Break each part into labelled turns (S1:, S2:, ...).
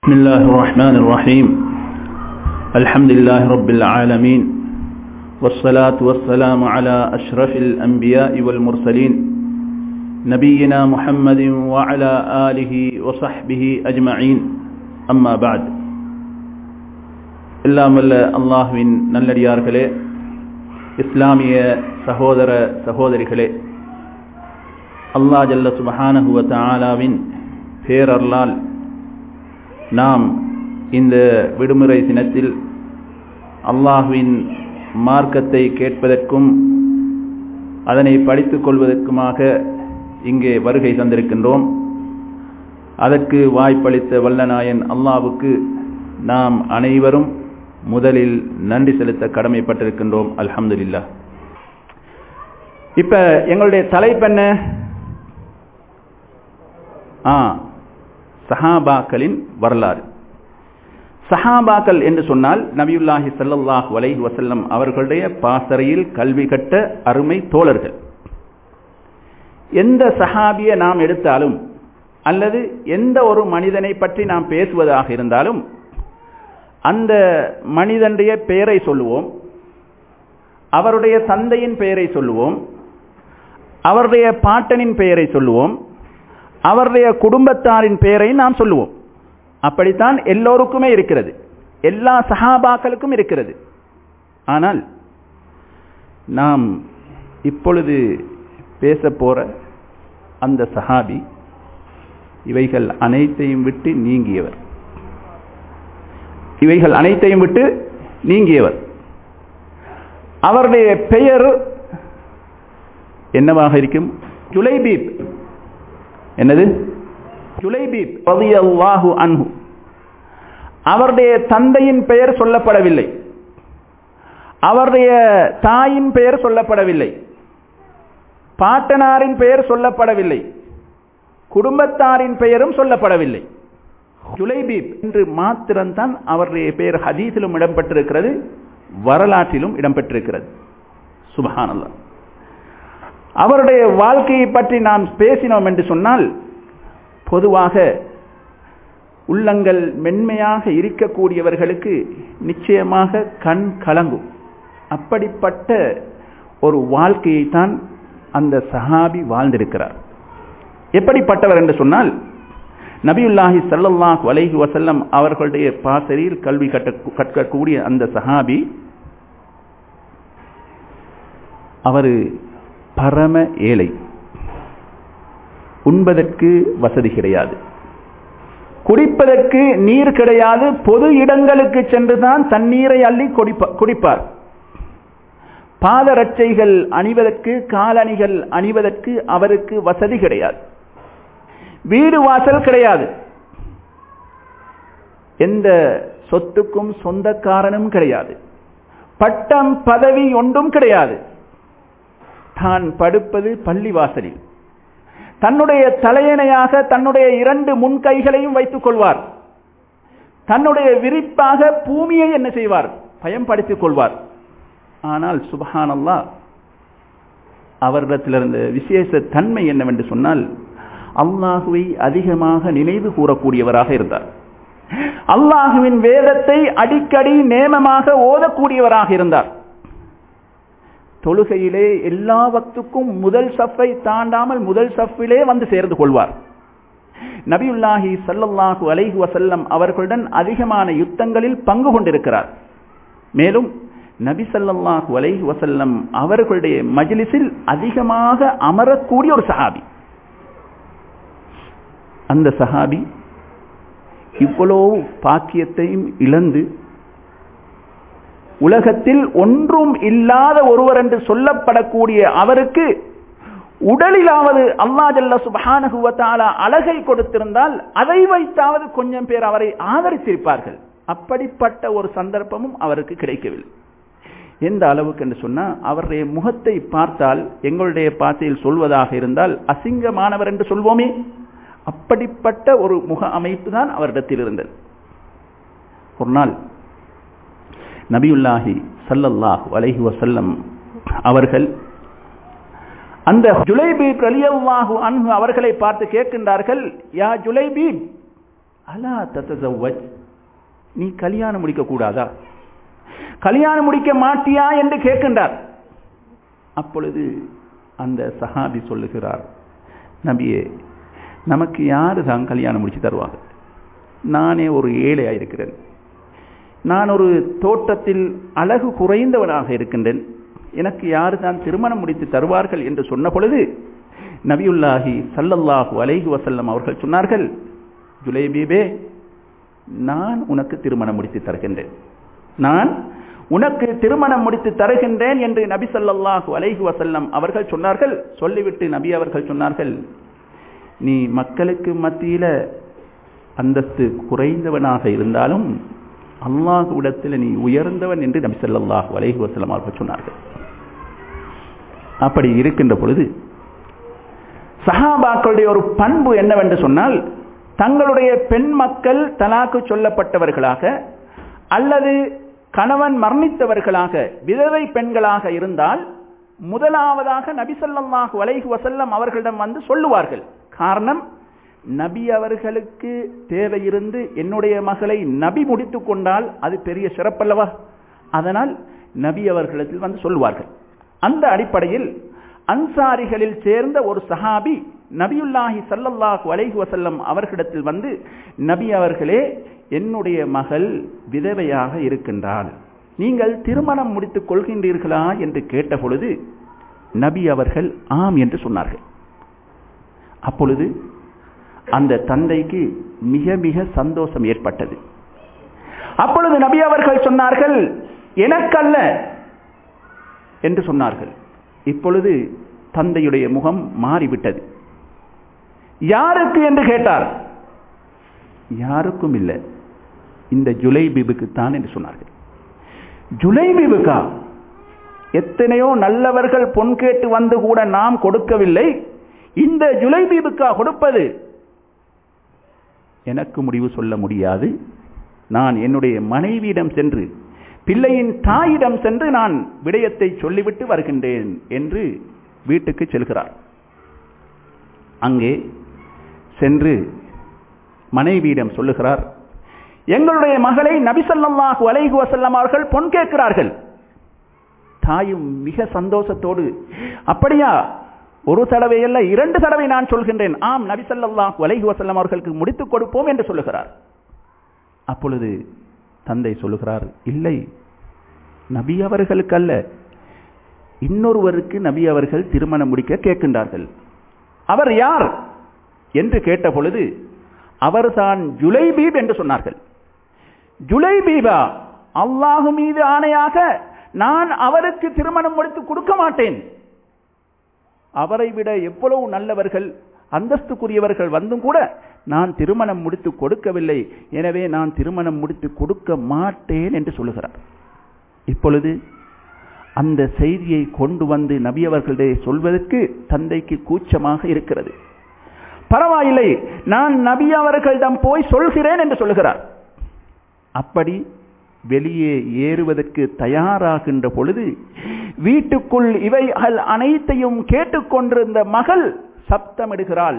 S1: بسم الله الرحمن الرحيم الحمد لله رب العالمين والصلاة والسلام على أشرف الأنبياء والمرسلين نبينا محمد وعلى آله وصحبه أجمعين أما بعد எல்லாம் வல்ல அல்லாஹுவின் நல்லடியார்களே இஸ்லாமிய சகோதர சகோதரிகளே அல்லாஹ் ஜல்ல சுபஹானஹுவ தஆலாவின் பேரருளால் நாம் இந்த விடுமுறை தினத்தில் அல்லாஹுவின் மார்க்கத்தை கேட்பதற்கும் அதனை படித்துக் கொள்வதற்குமாக இங்கே வருகை தந்திருக்கின்றோம் அதற்கு வாய்ப்பளித்த வல்லநாயன் அல்லாவுக்கு நாம் அனைவரும் முதலில் நன்றி செலுத்த கடமைப்பட்டிருக்கின்றோம் அல்ஹம்துலில்லா இப்ப எங்களுடைய தலைப்பென்ன ஆ சஹாபாக்களின் வரலாறு சஹாபாக்கள் என்று சொன்னால் நபியுல்லாஹி சல்லாஹ் வலை வசல்லம் அவர்களுடைய பாசறையில் கல்வி கட்ட அருமை தோழர்கள் எந்த சஹாபியை நாம் எடுத்தாலும் அல்லது எந்த ஒரு மனிதனை பற்றி நாம் பேசுவதாக இருந்தாலும் அந்த மனிதனுடைய பெயரை சொல்லுவோம் அவருடைய தந்தையின் பெயரை சொல்லுவோம் அவருடைய பாட்டனின் பெயரை சொல்லுவோம் அவருடைய குடும்பத்தாரின் பெயரை நாம் சொல்லுவோம் அப்படித்தான் எல்லோருக்குமே இருக்கிறது எல்லா சஹாபாக்களுக்கும் இருக்கிறது ஆனால் நாம் இப்பொழுது பேச போற அந்த சஹாபி இவைகள் அனைத்தையும் விட்டு நீங்கியவர் இவைகள் அனைத்தையும் விட்டு நீங்கியவர் அவருடைய பெயர் என்னவாக இருக்கும் ஜுலைபீப் என்னது ஜுலைபீப் ரலியல்லாஹு அன்ஹு அவருடைய தந்தையின் பெயர் சொல்லப்படவில்லை அவருடைய தாயின் பெயர் சொல்லப்படவில்லை பாட்டனாரின் பெயர் சொல்லப்படவில்லை குடும்பத்தாரின் பெயரும் சொல்லப்படவில்லை ஜுலைபீப் என்று மாத்திரம்தான் அவருடைய பெயர் ஹதீஸிலும் இடம்பெற்றிருக்கிறது வரலாற்றிலும் இடம்பெற்றிருக்கிறது சுபஹானல்லா அவருடைய வாழ்க்கையை பற்றி நாம் பேசினோம் என்று சொன்னால் பொதுவாக உள்ளங்கள் மென்மையாக இருக்கக்கூடியவர்களுக்கு நிச்சயமாக கண் கலங்கும் அப்படிப்பட்ட ஒரு வாழ்க்கையை தான் அந்த சஹாபி வாழ்ந்திருக்கிறார் எப்படிப்பட்டவர் என்று சொன்னால் நபியுல்லாஹி சல்லல்லாஹ் வலைஹி வசல்லம் அவர்களுடைய பாசரியில் கல்வி கட்ட கற்கக்கூடிய அந்த சஹாபி அவர் பரம ஏழை உண்பதற்கு வசதி கிடையாது குடிப்பதற்கு நீர் கிடையாது பொது இடங்களுக்கு சென்றுதான் தண்ணீரை அள்ளி குடிப்பார் பாதரட்சைகள் அணிவதற்கு காலணிகள் அணிவதற்கு அவருக்கு வசதி கிடையாது வீடு வாசல் கிடையாது எந்த சொத்துக்கும் சொந்தக்காரனும் கிடையாது பட்டம் பதவி ஒன்றும் கிடையாது தான் படுப்பது பள்ளி வாசலில் தன்னுடைய தலையணையாக தன்னுடைய இரண்டு முன்கைகளையும் வைத்துக் கொள்வார் தன்னுடைய விரிப்பாக பூமியை என்ன செய்வார் பயன்படுத்திக் கொள்வார் ஆனால் சுபஹானல்லா அவரிடத்திலிருந்த விசேஷ தன்மை என்னவென்று சொன்னால் அல்லாஹுவை அதிகமாக நினைவு கூறக்கூடியவராக இருந்தார் அல்லாஹுவின் வேதத்தை அடிக்கடி நேமமாக ஓதக்கூடியவராக இருந்தார் தொழுகையிலே எல்லா வக்துக்கும் முதல் சஃப்பை தாண்டாமல் முதல் சஃப்பிலே வந்து சேர்ந்து கொள்வார் நபியுல்லாஹி சல்லல்லாஹு அலைஹு வசல்லம் அவர்களுடன் அதிகமான யுத்தங்களில் பங்கு கொண்டிருக்கிறார் மேலும் நபி சல்லல்லாஹு அலைஹி வசல்லம் அவர்களுடைய மஜிலிஸில் அதிகமாக அமரக்கூடிய ஒரு சஹாபி அந்த சஹாபி இவ்வளவு பாக்கியத்தையும் இழந்து உலகத்தில் ஒன்றும் இல்லாத ஒருவர் என்று சொல்லப்படக்கூடிய அவருக்கு உடலிலாவது அல்லா ஜல்ல சுபானகுவத்தால அழகை கொடுத்திருந்தால் அதை வைத்தாவது கொஞ்சம் பேர் அவரை ஆதரித்திருப்பார்கள் அப்படிப்பட்ட ஒரு சந்தர்ப்பமும் அவருக்கு கிடைக்கவில்லை எந்த அளவுக்கு என்று சொன்னா அவருடைய முகத்தை பார்த்தால் எங்களுடைய பாசையில் சொல்வதாக இருந்தால் அசிங்கமானவர் என்று சொல்வோமே அப்படிப்பட்ட ஒரு முக அமைப்பு தான் அவரிடத்தில் இருந்தது ஒரு நாள் நபியுல்லாஹி சல்லல்லாஹ் அலைஹி வசல்லம் அவர்கள் அந்த ஜுலைபீப் ரலியல்லாஹு அன்ஹு அவர்களை பார்த்து கேட்கின்றார்கள் யா ஜுலைபீப் அலா தத்தவஜ் நீ கல்யாணம் முடிக்க கூடாதா கல்யாணம் முடிக்க மாட்டியா என்று கேட்கின்றார் அப்பொழுது அந்த சஹாபி சொல்லுகிறார் நபியே நமக்கு யாரு தான் கல்யாணம் முடிச்சு தருவாங்க நானே ஒரு ஏழையா இருக்கிறேன் நான் ஒரு தோட்டத்தில் அழகு குறைந்தவனாக இருக்கின்றேன் எனக்கு யாரு தான் திருமணம் முடித்து தருவார்கள் என்று சொன்ன பொழுது நபியுல்லாஹி சல்லல்லாஹு அலைஹி வசல்லம் அவர்கள் சொன்னார்கள் ஜுலைபீபே நான் உனக்கு திருமணம் முடித்து தருகின்றேன் நான் உனக்கு திருமணம் முடித்து தருகின்றேன் என்று நபி சல்லல்லாஹு அலைஹி வசல்லம் அவர்கள் சொன்னார்கள் சொல்லிவிட்டு நபி அவர்கள் சொன்னார்கள் நீ மக்களுக்கு மத்தியில அந்தஸ்து குறைந்தவனாக இருந்தாலும் அல்லாஹுவிடத்தில் நீ உயர்ந்தவன் என்று நபி சல்லாஹு அலைஹி வசல்லம் அவர்கள் சொன்னார்கள் அப்படி இருக்கின்ற பொழுது சஹாபாக்களுடைய ஒரு பண்பு என்னவென்று சொன்னால் தங்களுடைய பெண் மக்கள் தலாக்கு சொல்லப்பட்டவர்களாக அல்லது கணவன் மரணித்தவர்களாக விதவை பெண்களாக இருந்தால் முதலாவதாக நபி சொல்லாஹு வலைஹு வசல்லம் அவர்களிடம் வந்து சொல்லுவார்கள் காரணம் நபி அவர்களுக்கு தேவை இருந்து என்னுடைய மகளை நபி முடித்து கொண்டால் அது பெரிய சிறப்பல்லவா அதனால் நபி அவர்களிடத்தில் வந்து சொல்லுவார்கள் அந்த அடிப்படையில் அன்சாரிகளில் சேர்ந்த ஒரு சஹாபி நபியுல்லாஹி சல்லல்லாஹு அலைஹி வசல்லம் அவர்களிடத்தில் வந்து நபி அவர்களே என்னுடைய மகள் விதவையாக இருக்கின்றாள் நீங்கள் திருமணம் முடித்துக் கொள்கின்றீர்களா என்று கேட்ட பொழுது நபி அவர்கள் ஆம் என்று சொன்னார்கள் அப்பொழுது அந்த தந்தைக்கு மிக மிக சந்தோஷம் ஏற்பட்டது அப்பொழுது நபி அவர்கள் சொன்னார்கள் எனக்கல்ல என்று சொன்னார்கள் இப்பொழுது தந்தையுடைய முகம் மாறிவிட்டது யாருக்கு என்று கேட்டார் யாருக்கும் இல்லை இந்த ஜுலைபீபுக்கு தான் என்று சொன்னார்கள் ஜுலைபீபுக்கா எத்தனையோ நல்லவர்கள் பொன் கேட்டு வந்து கூட நாம் கொடுக்கவில்லை இந்த ஜுலைபீபுக்கா கொடுப்பது எனக்கு முடிவு சொல்ல முடியாது நான் என்னுடைய மனைவியிடம் சென்று பிள்ளையின் தாயிடம் சென்று நான் விடயத்தை சொல்லிவிட்டு வருகின்றேன் என்று வீட்டுக்கு செல்கிறார் அங்கே சென்று மனைவியிடம் சொல்லுகிறார் எங்களுடைய மகளை நபிசல்லாஹு அலைஹு வசல்லம் அவர்கள் பொன் கேட்கிறார்கள் தாயும் மிக சந்தோஷத்தோடு அப்படியா ஒரு தடவை அல்ல இரண்டு தடவை நான் சொல்கின்றேன் ஆம் நபிசல்லாஹு அலைஹு வசல்லம் அவர்களுக்கு முடித்துக் கொடுப்போம் என்று சொல்லுகிறார் அப்பொழுது தந்தை சொல்லுகிறார் இல்லை நபி அவர்களுக்கு அல்ல இன்னொருவருக்கு நபி அவர்கள் திருமணம் முடிக்க கேட்கின்றார்கள் அவர் யார் என்று கேட்ட பொழுது அவர்தான் ஜுலைபீப் என்று சொன்னார்கள் ஜுலைபீபா அல்லாஹு மீது ஆணையாக நான் அவருக்கு திருமணம் முடித்து கொடுக்க மாட்டேன் அவரை விட எவ்வளவு நல்லவர்கள் அந்தஸ்துக்குரியவர்கள் வந்தும் கூட நான் திருமணம் முடித்து கொடுக்கவில்லை எனவே நான் திருமணம் முடித்து கொடுக்க மாட்டேன் என்று சொல்லுகிறார் இப்பொழுது அந்த செய்தியை கொண்டு வந்து நபி அவர்களிடையே சொல்வதற்கு தந்தைக்கு கூச்சமாக இருக்கிறது பரவாயில்லை நான் நபி அவர்களிடம் போய் சொல்கிறேன் என்று சொல்லுகிறார் அப்படி வெளியே ஏறுவதற்கு தயாராகின்ற பொழுது வீட்டுக்குள் இவைகள் அனைத்தையும் கேட்டுக்கொண்டிருந்த மகள் சப்தமிடுகிறாள்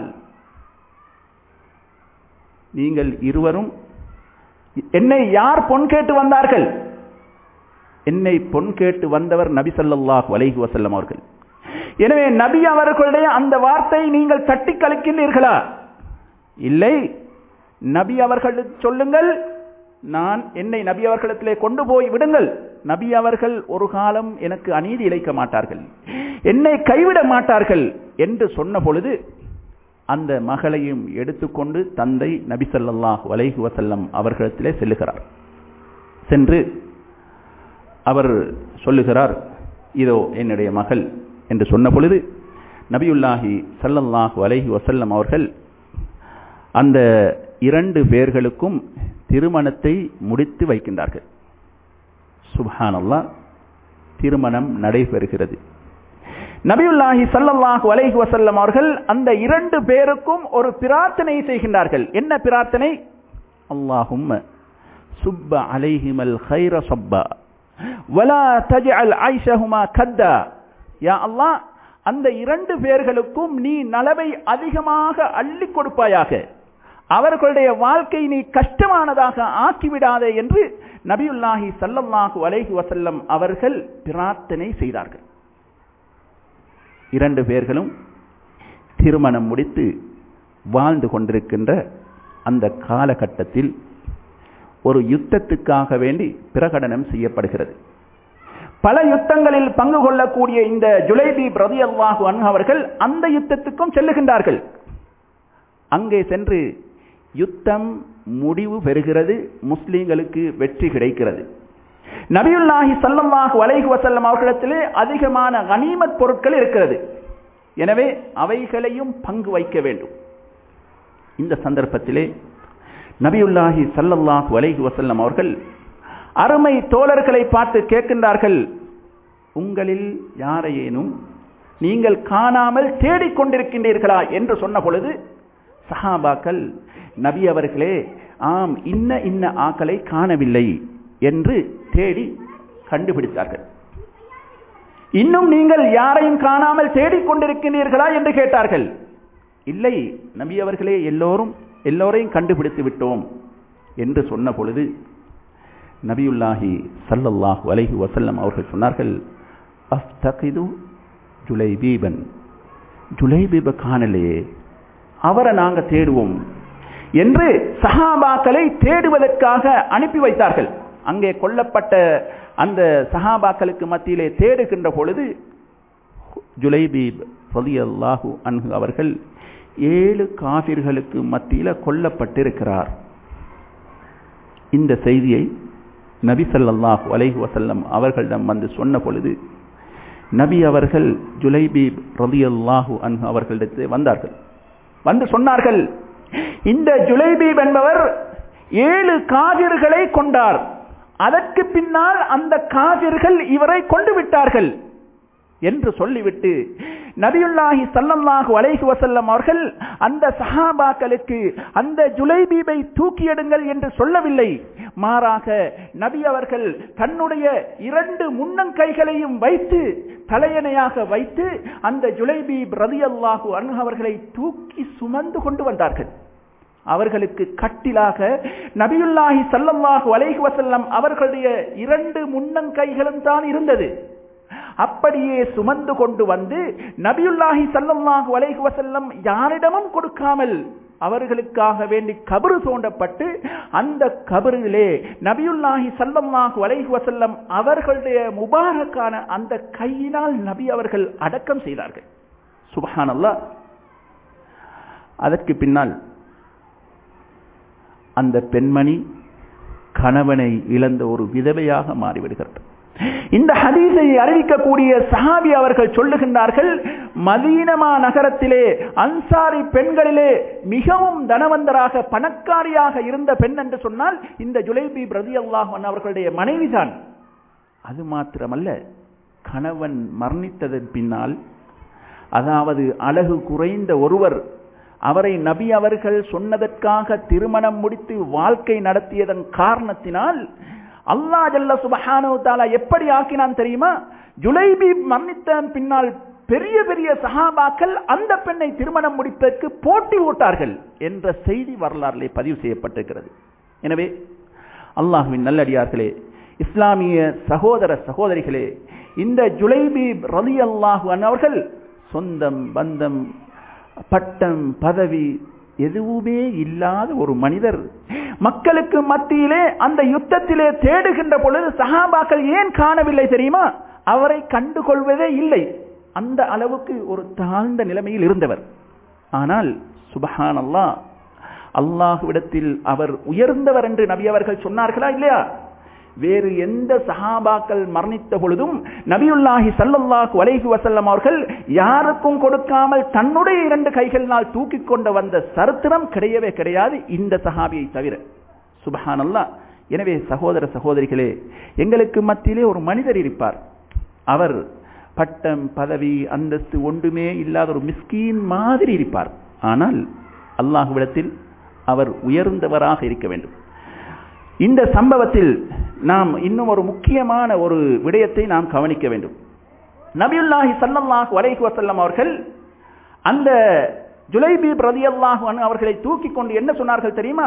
S1: நீங்கள் இருவரும் என்னை யார் பொன் கேட்டு வந்தார்கள் என்னை பொன் கேட்டு வந்தவர் நபி சல்லாஹ் வலைஹி வசல்லம் அவர்கள் எனவே நபி அவர்களுடைய அந்த வார்த்தை நீங்கள் தட்டி கழிக்கின்றீர்களா இல்லை நபி அவர்கள் சொல்லுங்கள் நான் என்னை நபி அவர்களிடத்திலே கொண்டு போய் விடுங்கள் நபி அவர்கள் ஒரு காலம் எனக்கு அநீதி இழைக்க மாட்டார்கள் என்னை கைவிட மாட்டார்கள் என்று சொன்ன பொழுது அந்த மகளையும் எடுத்துக்கொண்டு தந்தை நபி சல்லாஹ் வலைஹு வசல்லம் அவர்களிடத்திலே செல்லுகிறார் சென்று அவர் சொல்லுகிறார் இதோ என்னுடைய மகள் என்று சொன்ன பொழுது நபியுல்லாஹி சல்லல்லாஹு அலைஹி வசல்லம் அவர்கள் அந்த இரண்டு பேர்களுக்கும் திருமணத்தை முடித்து வைக்கின்றார்கள் சுபஹானல்லா திருமணம் நடைபெறுகிறது நபியுல்லாஹி சல்லல்லாஹு அலைஹி வசல்லம் அவர்கள் அந்த இரண்டு பேருக்கும் ஒரு பிரார்த்தனை செய்கின்றார்கள் என்ன பிரார்த்தனை அல்லாஹும் சுப்ப அலைஹிமல் ஹைர சப்பா வலா தஜ்அல் ஐஷஹுமா கத்தா யா அல்லாஹ் அந்த இரண்டு பேர்களுக்கும் நீ நலவை அதிகமாக அள்ளி கொடுப்பாயாக அவர்களுடைய வாழ்க்கை நீ கஷ்டமானதாக ஆக்கிவிடாதே என்று நபியுல்லாஹி சல்லல்லாஹு அலைஹி வசல்லம் அவர்கள் பிரார்த்தனை செய்தார்கள் இரண்டு பேர்களும் திருமணம் முடித்து வாழ்ந்து கொண்டிருக்கின்ற அந்த காலகட்டத்தில் ஒரு யுத்தத்துக்காக வேண்டி பிரகடனம் செய்யப்படுகிறது பல யுத்தங்களில் பங்கு கொள்ளக்கூடிய இந்த ஜுலைபி பிரதி அல்லாஹு அவர்கள் அந்த யுத்தத்துக்கும் செல்லுகின்றார்கள் அங்கே சென்று யுத்தம் முடிவு பெறுகிறது முஸ்லீம்களுக்கு வெற்றி கிடைக்கிறது நபியுல்லாஹி சல்லல்லாஹு அலைஹி வசல்லம் அவர்களிடத்திலே அதிகமான கனிமத் பொருட்கள் இருக்கிறது எனவே அவைகளையும் பங்கு வைக்க வேண்டும் இந்த சந்தர்ப்பத்திலே நபியுல்லாஹி சல்லல்லாஹு அலைஹி வசல்லம் அவர்கள் அருமை தோழர்களை பார்த்து கேட்கின்றார்கள் உங்களில் யாரையேனும் நீங்கள் காணாமல் தேடிக்கொண்டிருக்கின்றீர்களா என்று சொன்ன பொழுது சஹாபாக்கள் நபி அவர்களே ஆம் இன்ன இன்ன ஆக்களை காணவில்லை என்று தேடி கண்டுபிடித்தார்கள் இன்னும் நீங்கள் யாரையும் காணாமல் தேடிக்கொண்டிருக்கின்றீர்களா என்று கேட்டார்கள் இல்லை நபி அவர்களே எல்லோரும் எல்லோரையும் கண்டுபிடித்து விட்டோம் என்று சொன்ன பொழுது நபியுல்லாஹி சல்லல்லாஹு அலைஹி வசல்லம் அவர்கள் சொன்னார்கள் அஃப்தகிது ஜுலைபீபன் ஜுலைபீப காணலையே அவரை நாங்க தேடுவோம் என்று சஹாபாக்களை தேடுவதற்காக அனுப்பி வைத்தார்கள் அங்கே கொல்லப்பட்ட அந்த சஹாபாக்களுக்கு மத்தியிலே தேடுகின்ற பொழுது ஜுலைபீப் ரலியல்லாஹு அன்ஹு அவர்கள் ஏழு காபிர்களுக்கு மத்தியில கொல்லப்பட்டிருக்கிறார் இந்த செய்தியை நபி ஸல்லல்லாஹு அலைஹி வஸல்லம் அவர்களிடம் வந்து சொன்ன பொழுது நபி அவர்கள் ஜுலைபீப் ரலியல்லாஹு அன்ஹு அவர்களிடத்தில் வந்தார்கள் வந்து சொன்னார்கள் இந்த ஜுலைபீப் என்பவர் ஏழு காவிர்களை கொண்டார் அதற்கு பின்னால் அந்த காவிர்கள் இவரை கொண்டு விட்டார்கள் என்று சொல்லிவிட்டு நபியுல்லாஹி சல்லல்லாஹு அலைஹி வசல்லம் அவர்கள் அந்த சஹாபாக்களுக்கு அந்த ஜுலைபீபை தூக்கி எடுங்கள் என்று சொல்லவில்லை மாறாக நபி அவர்கள் தன்னுடைய இரண்டு முன்னங்கைகளையும் வைத்து தலையணையாக வைத்து அந்த ஜுலைபீப் ரதி அல்லாஹு அன்ஹு அவர்களை தூக்கி சுமந்து கொண்டு வந்தார்கள் அவர்களுக்கு கட்டிலாக நபியுல்லாஹி சல்லல்லாஹு அலைஹி வசல்லம் அவர்களுடைய இரண்டு முன்னங்கைகளும் தான் இருந்தது அப்படியே சுமந்து கொண்டு வந்து நபியுல்லாஹி சல்லல்லாஹு அலைஹி வசல்லம் யாரிடமும் கொடுக்காமல் அவர்களுக்காக வேண்டி கபரு தோண்டப்பட்டு அந்த கபரிலே நபியுல்லாஹி சல்லல்லாஹு அலைஹி வசல்லம் அவர்களுடைய முபாரக்கான அந்த கையினால் நபி அவர்கள் அடக்கம் செய்தார்கள் சுபஹானல்லா அதற்கு பின்னால் அந்த பெண்மணி கணவனை இழந்த ஒரு விதவையாக மாறிவிடுகிறது இந்த ஹதீஸை அறிவிக்கக்கூடிய சஹாபி அவர்கள் சொல்லுகின்றார்கள் மதீனமா நகரத்திலே அன்சாரி பெண்களிலே மிகவும் தனவந்தராக பணக்காரியாக இருந்த பெண் என்று சொன்னால் இந்த ஜுலைபி பிரதி அல்லாஹன் அவர்களுடைய மனைவிதான் அது மாத்திரமல்ல கணவன் மரணித்ததன் பின்னால் அதாவது அழகு குறைந்த ஒருவர் அவரை நபி அவர்கள் சொன்னதற்காக திருமணம் முடித்து வாழ்க்கை நடத்தியதன் காரணத்தினால் அல்லா ஜல்ல சுபஹானு தாலா எப்படி ஆக்கினான் தெரியுமா ஜுலைபி மன்னித்தன் பின்னால் பெரிய பெரிய சஹாபாக்கள் அந்த பெண்ணை திருமணம் முடிப்பதற்கு போட்டி ஓட்டார்கள் என்ற செய்தி வரலாறுலே பதிவு செய்யப்பட்டிருக்கிறது எனவே அல்லாஹுவின் நல்லடியார்களே இஸ்லாமிய சகோதர சகோதரிகளே இந்த ஜுலைபி ரலி அல்லாஹு அவர்கள் சொந்தம் பந்தம் பட்டம் பதவி எதுவுமே இல்லாத ஒரு மனிதர் மக்களுக்கு மத்தியிலே அந்த யுத்தத்திலே தேடுகின்ற பொழுது சஹாபாக்கள் ஏன் காணவில்லை தெரியுமா அவரை கண்டுகொள்வதே இல்லை அந்த அளவுக்கு ஒரு தாழ்ந்த நிலைமையில் இருந்தவர் ஆனால் சுபஹான் அல்லா அல்லாஹுவிடத்தில் அவர் உயர்ந்தவர் என்று நபி அவர்கள் சொன்னார்களா இல்லையா வேறு எந்த சஹாபாக்கள் மரணித்த பொழுதும் நபியுல்லாஹி சல்லல்லாஹு அலைஹி வசல்லம் அவர்கள் யாருக்கும் கொடுக்காமல் தன்னுடைய இரண்டு கைகளினால் தூக்கி கொண்டு வந்த சரித்திரம் கிடையவே கிடையாது இந்த சஹாபியை தவிர சுபஹானல்லா எனவே சகோதர சகோதரிகளே எங்களுக்கு மத்தியிலே ஒரு மனிதர் இருப்பார் அவர் பட்டம் பதவி அந்தஸ்து ஒன்றுமே இல்லாத ஒரு மிஸ்கீன் மாதிரி இருப்பார் ஆனால் அல்லாஹுவிடத்தில் அவர் உயர்ந்தவராக இருக்க வேண்டும் இந்த சம்பவத்தில் நாம் இன்னும் ஒரு முக்கியமான ஒரு விடயத்தை நாம் கவனிக்க வேண்டும் நபியுல்லாஹி சல்லல்லாஹு அலைஹி வஸல்லம் அவர்கள் அந்த ஜுலைபி பிரதியல்லாஹு அன்ஹு அவர்களை தூக்கி கொண்டு என்ன சொன்னார்கள் தெரியுமா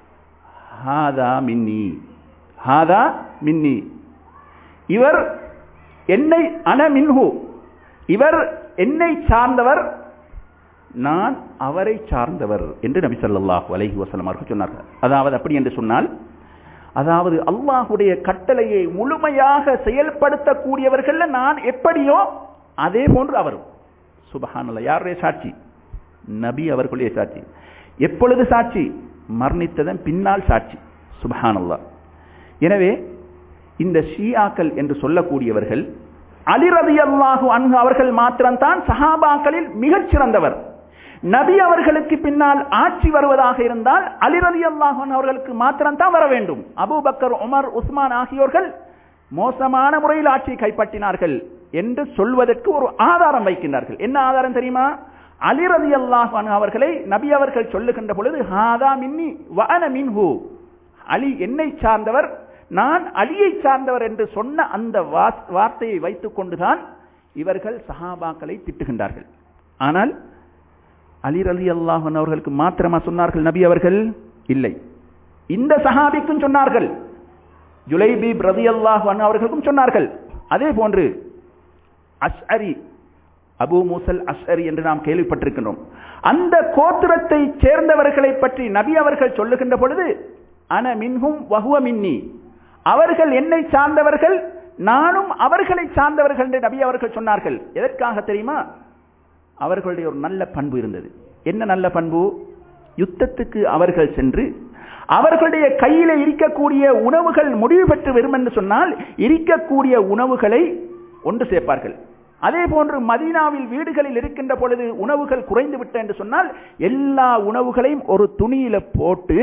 S1: ஹாதா மின்னி ஹாதா மின்னி இவர் என்னை அன மின்ஹு இவர் என்னை சார்ந்தவர் நான் அவரை சார்ந்தவர் என்று நபி ஸல்லல்லாஹு அலைஹி வஸல்லம் அவர்கள் சொன்னார்கள் அதாவது அப்படி என்று சொன்னால் அதாவது அல்லாஹுடைய கட்டளையை முழுமையாக செயல்படுத்தக்கூடியவர்கள் நான் எப்படியோ அதே போன்று அவரும் சுபஹானல்லாஹ் யாருடைய சாட்சி நபி அவர்களுடைய சாட்சி எப்பொழுது சாட்சி மரணித்ததன் பின்னால் சாட்சி சுபஹானல்லாஹ் எனவே இந்த ஷியாக்கள் என்று சொல்லக்கூடியவர்கள் அலிரதி அல்லாஹு அன்ஹு அவர்கள் மாத்திரம்தான் சஹாபாக்களில் மிகச் சிறந்தவர் நபி அவர்களுக்கு பின்னால் ஆட்சி வருவதாக இருந்தால் அலிரதி அல்லாஹு அன்ஹு அவர்களுக்கு மாத்திரம்தான் வர வேண்டும் அபூபக்கர் உமர் உஸ்மான் ஆகியோர்கள் மோசமான முறையில் ஆட்சியை கைப்பற்றினார்கள் என்று சொல்வதற்கு ஒரு ஆதாரம் வைக்கின்றார்கள் என்ன ஆதாரம் தெரியுமா அலிரதி அல்லாஹ் அவர்களை நபி அவர்கள் சொல்லுகின்ற பொழுது ஹாதா மின்னி வஅன மின்ஹு அலி என்னை சார்ந்தவர் நான் அலியை சார்ந்தவர் என்று சொன்ன அந்த வாஸ்- வார்த்தையை வைத்துக் கொண்டுதான் இவர்கள் சஹாபாக்களை திட்டுகின்றார்கள் ஆனால் அலி ரலி அல்லாஹன் அவர்களுக்கு மாத்திரமா சொன்னார்கள் நபி அவர்கள் இல்லை இந்த சஹாபிக்கும் சொன்னார்கள் ஜுலைபி ரதி அல்லாஹன் அவர்களுக்கும் சொன்னார்கள் அதே போன்று அஷ்அரி அபூ மூசல் அஷ்அரி என்று நாம் கேள்விப்பட்டிருக்கின்றோம் அந்த கோத்திரத்தை சேர்ந்தவர்களை பற்றி நபி அவர்கள் சொல்லுகின்ற பொழுது அன மின்ஹும் வஹுவ மின்னி அவர்கள் என்னை சார்ந்தவர்கள் நானும் அவர்களை சார்ந்தவர்கள் என்று நபி அவர்கள் சொன்னார்கள் எதற்காக தெரியுமா அவர்களுடைய ஒரு நல்ல பண்பு இருந்தது என்ன நல்ல பண்பு யுத்தத்துக்கு அவர்கள் சென்று அவர்களுடைய கையில இருக்கக்கூடிய உணவுகள் முடிவு பெற்று வரும் என்று சொன்னால் இருக்கக்கூடிய உணவுகளை ஒன்று சேர்ப்பார்கள் அதே போன்று மதீனாவில் வீடுகளில் இருக்கின்ற பொழுது உணவுகள் குறைந்து விட்ட என்று சொன்னால் எல்லா உணவுகளையும் ஒரு துணியில போட்டு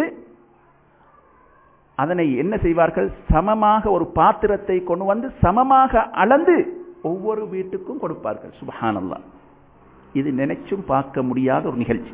S1: அதனை என்ன செய்வார்கள் சமமாக ஒரு பாத்திரத்தை கொண்டு வந்து சமமாக அளந்து ஒவ்வொரு வீட்டுக்கும் கொடுப்பார்கள் சுபஹானல்லாஹ் இது நினைச்சும் பார்க்க முடியாத ஒரு நிகழ்ச்சி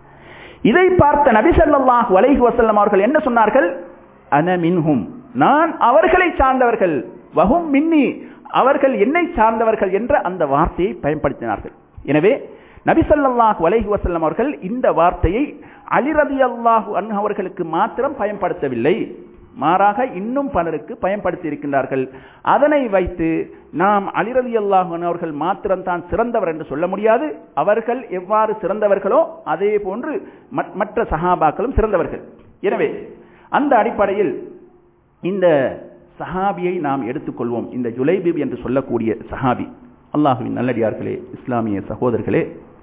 S1: இதை பார்த்த நபி ஸல்லல்லாஹு அலைஹி வஸல்லம் அவர்கள் என்ன சொன்னார்கள் அன மின்ஹும் நான் அவர்களை சார்ந்தவர்கள் வஹும் மின்னி அவர்கள் என்னை சார்ந்தவர்கள் என்ற அந்த வார்த்தையை பயன்படுத்தினார்கள் எனவே நபி ஸல்லல்லாஹு அலைஹி வஸல்லம் அவர்கள் இந்த வார்த்தையை அலி ரலியல்லாஹு அன்ஹு அவர்களுக்கு மாத்திரம் பயன்படுத்தவில்லை மாறாக இன்னும் பலருக்கு பயன்படுத்தி இருக்கின்றார்கள் அதனை வைத்து நாம் அலிரதி அல்லாஹன் அவர்கள் மாத்திரம்தான் சிறந்தவர் என்று சொல்ல முடியாது அவர்கள் எவ்வாறு சிறந்தவர்களோ அதே போன்று மற்- மற்ற சஹாபாக்களும் சிறந்தவர்கள் எனவே அந்த அடிப்படையில் இந்த சஹாபியை நாம் எடுத்துக்கொள்வோம் இந்த ஜுலைபிப் என்று சொல்லக்கூடிய சஹாபி அல்லாஹுவின் நல்லடியார்களே இஸ்லாமிய சகோதரர்களே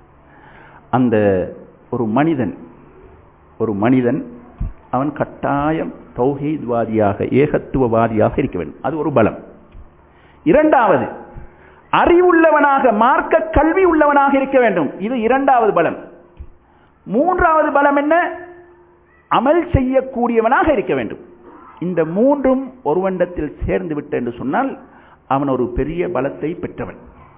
S1: அந்த ஒரு மனிதன் ஒரு மனிதன் அவன் கட்டாயம் தௌஹீத்வாதியாக ஏகத்துவவாதியாக இருக்க வேண்டும் அது ஒரு பலம் இரண்டாவது அறிவுள்ளவனாக மார்க்க கல்வி உள்ளவனாக இருக்க வேண்டும் இது இரண்டாவது பலம் மூன்றாவது பலம் என்ன அமல் செய்யக்கூடியவனாக இருக்க வேண்டும் இந்த மூன்றும் ஒருவண்டத்தில் சேர்ந்து விட்ட என்று சொன்னால் அவன் ஒரு பெரிய பலத்தை பெற்றவன்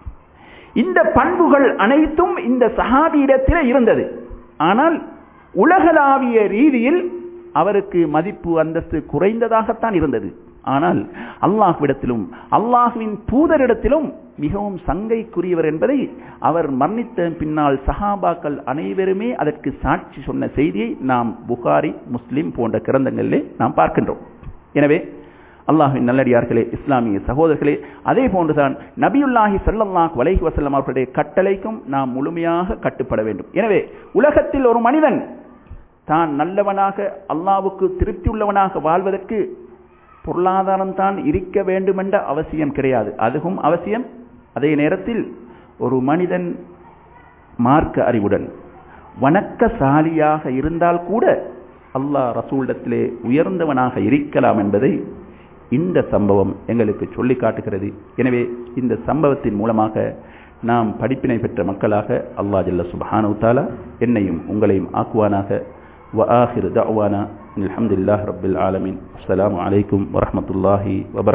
S1: இந்த பண்புகள் அனைத்தும் இந்த சஹாபியிடத்தில் இருந்தது ஆனால் உலகளாவிய ரீதியில் அவருக்கு மதிப்பு அந்தஸ்து குறைந்ததாகத்தான் இருந்தது ஆனால் அல்லாஹ்விடத்திலும் அல்லாஹுவின் தூதரிடத்திலும் மிகவும் சங்கைக்குரியவர் என்பதை அவர் மரணித்த பின்னால் சஹாபாக்கள் அனைவருமே அதற்கு சாட்சி சொன்ன செய்தியை நாம் புகாரி முஸ்லிம் போன்ற கிரந்தங்களிலே நாம் பார்க்கின்றோம் எனவே அல்லாஹின் நல்லடியார்களே இஸ்லாமிய சகோதரர்களே அதே போன்றுதான் நபியுல்லாஹி ஸல்லல்லாஹு அலைஹி வஸல்லம் அவர்களுடைய கட்டளைக்கும் நாம் முழுமையாக கட்டுப்பட வேண்டும் எனவே உலகத்தில் ஒரு மனிதன் தான் நல்லவனாக அல்லாவுக்கு திருப்தி உள்ளவனாக வாழ்வதற்கு பொருளாதாரம் தான் இருக்க வேண்டுமென்ற அவசியம் கிடையாது அதுவும் அவசியம் அதே நேரத்தில் ஒரு மனிதன் மார்க்க அறிவுடன் வணக்கசாலியாக இருந்தால் கூட அல்லாஹ் ரசூலிடத்திலே உயர்ந்தவனாக இருக்கலாம் என்பதை இந்த சம்பவம் எங்களுக்கு சொல்லி காட்டுகிறது எனவே இந்த சம்பவத்தின் மூலமாக நாம் படிப்பினை பெற்ற மக்களாக அல்லாஹ் ஜல்ல சுபஹானு தாலா என்னையும் உங்களையும் ஆக்குவானாக وآخر دعوانا أن الحمد لله رب العالمين السلام عليكم ورحمة الله وبركاته